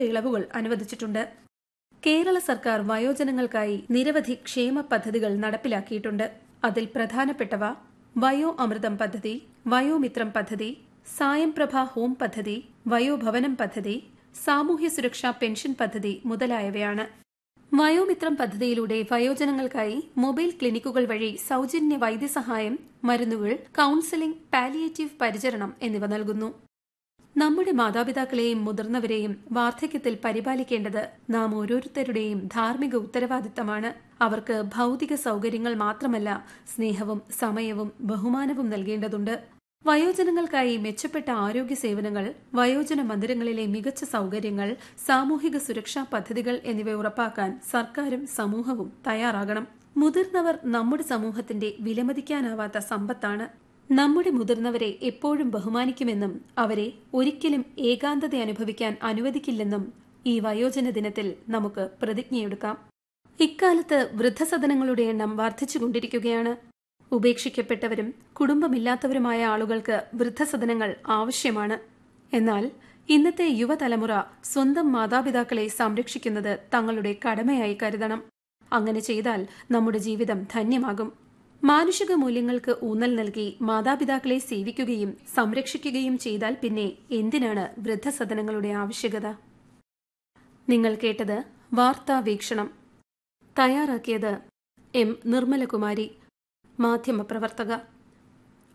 ഇളവുകൾ അനുവദിച്ചിട്ടുണ്ട് കേരള സർക്കാർ വയോജനങ്ങൾക്കായി നിരവധി ക്ഷേമ പദ്ധതികൾ നടപ്പിലാക്കിയിട്ടുണ്ട് അതിൽ പ്രധാനപ്പെട്ടവ വയോ അമൃതം പദ്ധതി വയോമിത്രം പദ്ധതി സായംപ്രഭ ഹോം പദ്ധതി വയോഭവനം പദ്ധതി സാമൂഹ്യ സുരക്ഷാ പെൻഷൻ പദ്ധതി മുതലായവയാണ് വയോമിത്രം പദ്ധതിയിലൂടെ വയോജനങ്ങൾക്കായി മൊബൈൽ ക്ലിനിക്കുകൾ വഴി സൌജന്യ വൈദ്യസഹായം മരുന്നുകൾ കൌൺസിലിംഗ് പാലിയേറ്റീവ് പരിചരണം എന്നിവ നൽകുന്നു നമ്മുടെ മാതാപിതാക്കളെയും മുതിർന്നവരെയും വാർദ്ധക്യത്തിൽ പരിപാലിക്കേണ്ടത് നാം ഓരോരുത്തരുടെയും ധാർമ്മിക ഉത്തരവാദിത്തമാണ് അവർക്ക് ഭൗതിക സൗകര്യങ്ങൾ മാത്രമല്ല സ്നേഹവും സമയവും ബഹുമാനവും നൽകേണ്ടതുണ്ട് വയോജനങ്ങൾക്കായി മെച്ചപ്പെട്ട ആരോഗ്യ സേവനങ്ങൾ വയോജന മന്ദിരങ്ങളിലെ മികച്ച സൗകര്യങ്ങൾ സാമൂഹിക സുരക്ഷാ പദ്ധതികൾ എന്നിവ ഉറപ്പാക്കാൻ സർക്കാരും സമൂഹവും തയ്യാറാകണം മുതിർന്നവർ നമ്മുടെ സമൂഹത്തിന്റെ വിലമതിക്കാനാവാത്ത സമ്പത്താണ് നമ്മുടെ മുതിർന്നവരെ എപ്പോഴും ബഹുമാനിക്കുമെന്നും അവരെ ഒരിക്കലും ഏകാന്തത അനുഭവിക്കാൻ അനുവദിക്കില്ലെന്നും ഈ വയോജന ദിനത്തിൽ നമുക്ക് പ്രതിജ്ഞയെടുക്കാം ഇക്കാലത്ത് വൃദ്ധസദനങ്ങളുടെ എണ്ണം വർദ്ധിച്ചുകൊണ്ടിരിക്കുകയാണ് ഉപേക്ഷിക്കപ്പെട്ടവരും കുടുംബമില്ലാത്തവരുമായ ആളുകൾക്ക് വൃദ്ധസദനങ്ങൾ ആവശ്യമാണ് എന്നാൽ ഇന്നത്തെ യുവതലമുറ സ്വന്തം മാതാപിതാക്കളെ സംരക്ഷിക്കുന്നത് തങ്ങളുടെ കടമയായി കരുതണം അങ്ങനെ ചെയ്താൽ നമ്മുടെ ജീവിതം ധന്യമാകും മാനുഷിക മൂല്യങ്ങൾക്ക് ഊന്നൽ നൽകി മാതാപിതാക്കളെ സേവിക്കുകയും സംരക്ഷിക്കുകയും ചെയ്താൽ പിന്നെ എന്തിനാണ് വൃദ്ധസദനങ്ങളുടെ ആവശ്യകത നിങ്ങൾ കേട്ടത് വാർത്താ വീക്ഷണം തയ്യാറാക്കിയത് എം നിർമ്മലകുമാരി മാധ്യമപ്രവർത്തക